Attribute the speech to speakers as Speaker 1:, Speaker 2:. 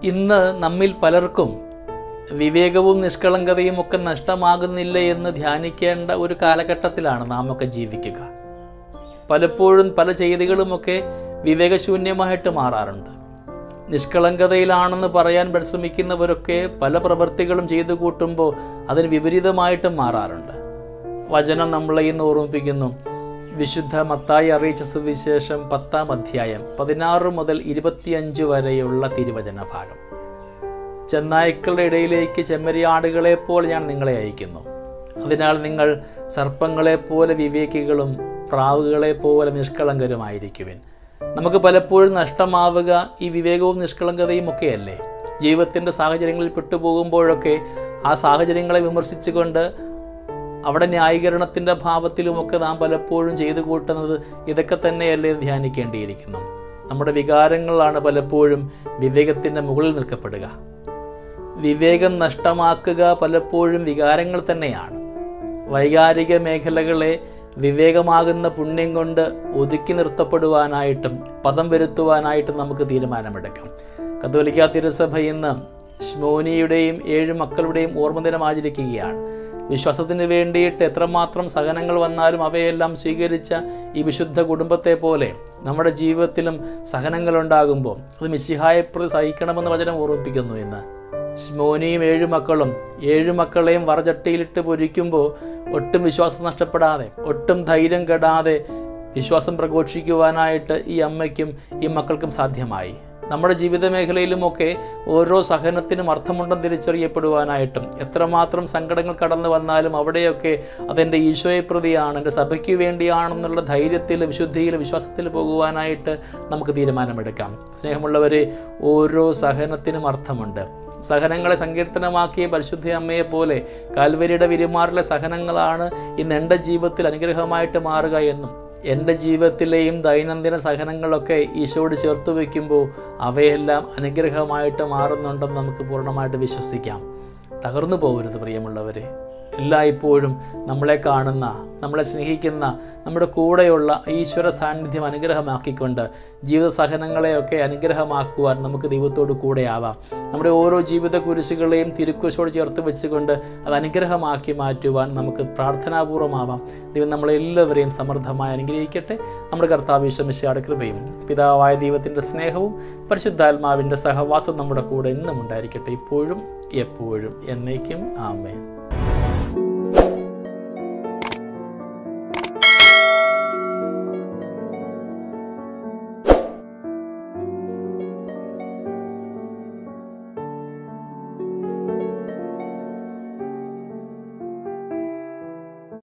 Speaker 1: ഇന്ന് നമ്മിൽ പലർക്കും വിവേകവും നിഷ്കളങ്കതയും ഒക്കെ നഷ്ടമാകുന്നില്ല എന്ന് ധ്യാനിക്കേണ്ട ഒരു കാലഘട്ടത്തിലാണ് നാം ഒക്കെ ജീവിക്കുക പലപ്പോഴും പല ചെയ്തികളുമൊക്കെ വിവേകശൂന്യമായിട്ട് മാറാറുണ്ട് നിഷ്കളങ്കതയിലാണെന്ന് പറയാൻ പരിശ്രമിക്കുന്നവരൊക്കെ പല പ്രവൃത്തികളും ചെയ്തു കൂട്ടുമ്പോൾ അതിന് വിപരീതമായിട്ടും മാറാറുണ്ട് വചനം നമ്മളെ ഇന്ന് ഓർമ്മിപ്പിക്കുന്നു വിശുദ്ധ മത്തായി അറിയിച്ച സുവിശേഷം പത്താം അധ്യായം പതിനാറ് മുതൽ ഇരുപത്തിയഞ്ച് വരെയുള്ള തിരുവചന ഭാഗം ചെന്നായ്ക്കളുടെ ഇടയിലേക്ക് ചെമ്മരിയാടുകളെ പോലെ ഞാൻ നിങ്ങളെ അയക്കുന്നു അതിനാൽ നിങ്ങൾ സർപ്പങ്ങളെപ്പോലെ വിവേകികളും പ്രാവുകളെ പോലെ നിഷ്കളങ്കരുമായിരിക്കുവിൻ നമുക്ക് പലപ്പോഴും നഷ്ടമാവുക ഈ വിവേകവും നിഷ്കളങ്കതയും ഒക്കെയല്ലേ ജീവിതത്തിൻ്റെ സാഹചര്യങ്ങളിൽ പെട്ടുപോകുമ്പോഴൊക്കെ ആ സാഹചര്യങ്ങളെ വിമർശിച്ചുകൊണ്ട് അവിടെ ന്യായീകരണത്തിൻ്റെ ഭാവത്തിലുമൊക്കെ നാം പലപ്പോഴും ചെയ്തു കൂട്ടുന്നത് ഇതൊക്കെ തന്നെയല്ലേ എന്ന് ധ്യാനിക്കേണ്ടിയിരിക്കുന്നു നമ്മുടെ വികാരങ്ങളാണ് പലപ്പോഴും വിവേകത്തിൻ്റെ മുകളിൽ നിൽക്കപ്പെടുക വിവേകം നഷ്ടമാക്കുക പലപ്പോഴും വികാരങ്ങൾ തന്നെയാണ് വൈകാരിക മേഖലകളെ വിവേകമാകുന്ന പുണ്യം കൊണ്ട് ഒതുക്കി നിർത്തപ്പെടുവാനായിട്ടും പദം വരുത്തുവാനായിട്ടും നമുക്ക് തീരുമാനമെടുക്കാം കത്തോലിക്ക തിരുസഭ ഇന്ന് ശ്മോനിയുടെയും ഏഴ് മക്കളുടെയും ഓർമ്മ ദിനം ആചരിക്കുകയാണ് വിശ്വാസത്തിന് വേണ്ടിയിട്ട് എത്രമാത്രം സഹനങ്ങൾ വന്നാലും അവയെല്ലാം സ്വീകരിച്ച ഈ വിശുദ്ധ കുടുംബത്തെ പോലെ നമ്മുടെ ജീവിതത്തിലും സഹനങ്ങൾ ഉണ്ടാകുമ്പോൾ അത് മിശിഹായെ പ്രതി സഹിക്കണമെന്ന് വചനം ഓർമ്മിപ്പിക്കുന്നു ഇന്ന് സ്മോനിയും ഏഴു മക്കളും ഏഴു മക്കളെയും വറചട്ടിയിലിട്ട് പൊരിക്കുമ്പോൾ ഒട്ടും വിശ്വാസം നഷ്ടപ്പെടാതെ ഒട്ടും ധൈര്യം കെടാതെ വിശ്വാസം പ്രഘോഷിക്കുവാനായിട്ട് ഈ അമ്മയ്ക്കും ഈ മക്കൾക്കും സാധ്യമായി നമ്മുടെ ജീവിത മേഖലയിലുമൊക്കെ ഓരോ സഹനത്തിനും അർത്ഥമുണ്ടെന്ന് തിരിച്ചറിയപ്പെടുവാനായിട്ടും എത്രമാത്രം സങ്കടങ്ങൾ കടന്നു വന്നാലും അവിടെയൊക്കെ അതെൻ്റെ ഈശോയെ പ്രതിയാണ് എൻ്റെ സഭയ്ക്ക് വേണ്ടിയാണെന്നുള്ള ധൈര്യത്തിൽ വിശുദ്ധിയിൽ വിശ്വാസത്തിൽ പോകുവാനായിട്ട് നമുക്ക് തീരുമാനമെടുക്കാം സ്നേഹമുള്ളവരെ ഓരോ സഹനത്തിനും അർത്ഥമുണ്ട് സഹനങ്ങളെ സങ്കീർത്തനമാക്കിയ പരിശുദ്ധ അമ്മയെ പോലെ കാൽവരിയുടെ വിരുമാറിലെ സഹനങ്ങളാണ് ഇന്ന് എൻ്റെ ജീവിതത്തിൽ അനുഗ്രഹമായിട്ട് മാറുക എന്നും എൻ്റെ ജീവിതത്തിലെയും ദൈനംദിന സഹനങ്ങളൊക്കെ ഈശോയോട് ചേർത്ത് വയ്ക്കുമ്പോൾ അവയെല്ലാം അനുഗ്രഹമായിട്ട് മാറുന്നുണ്ടെന്ന് നമുക്ക് പൂർണ്ണമായിട്ട് വിശ്വസിക്കാം തകർന്നു പോകരുത് പ്രിയമുള്ളവരെ എല്ലായ്പ്പോഴും നമ്മളെ കാണുന്ന നമ്മളെ സ്നേഹിക്കുന്ന നമ്മുടെ കൂടെയുള്ള ഈശ്വര സാന്നിധ്യം അനുഗ്രഹമാക്കിക്കൊണ്ട് ജീവിത സഹനങ്ങളെയൊക്കെ അനുഗ്രഹമാക്കുവാൻ നമുക്ക് ദൈവത്തോട് കൂടെയാവാം നമ്മുടെ ഓരോ ജീവിത കുരിശുകളെയും തിരുക്കുരിശോട് ചേർത്ത് വെച്ചുകൊണ്ട് അത് അനുഗ്രഹമാക്കി മാറ്റുവാൻ നമുക്ക് പ്രാർത്ഥനാപൂർവമാവാം ദൈവം നമ്മളെല്ലാവരെയും സമൃദ്ധമായി അനുഗ്രഹിക്കട്ടെ നമ്മുടെ കർത്താവ് വിശ്വമിശയുടെ കൃപയും പിതാവായ ദൈവത്തിൻ്റെ സ്നേഹവും പരിശുദ്ധാത്മാവിൻ്റെ സഹവാസവും നമ്മുടെ കൂടെ എന്നും ഉണ്ടായിരിക്കട്ടെ ഇപ്പോഴും എപ്പോഴും എന്നേക്കും ആമേൻ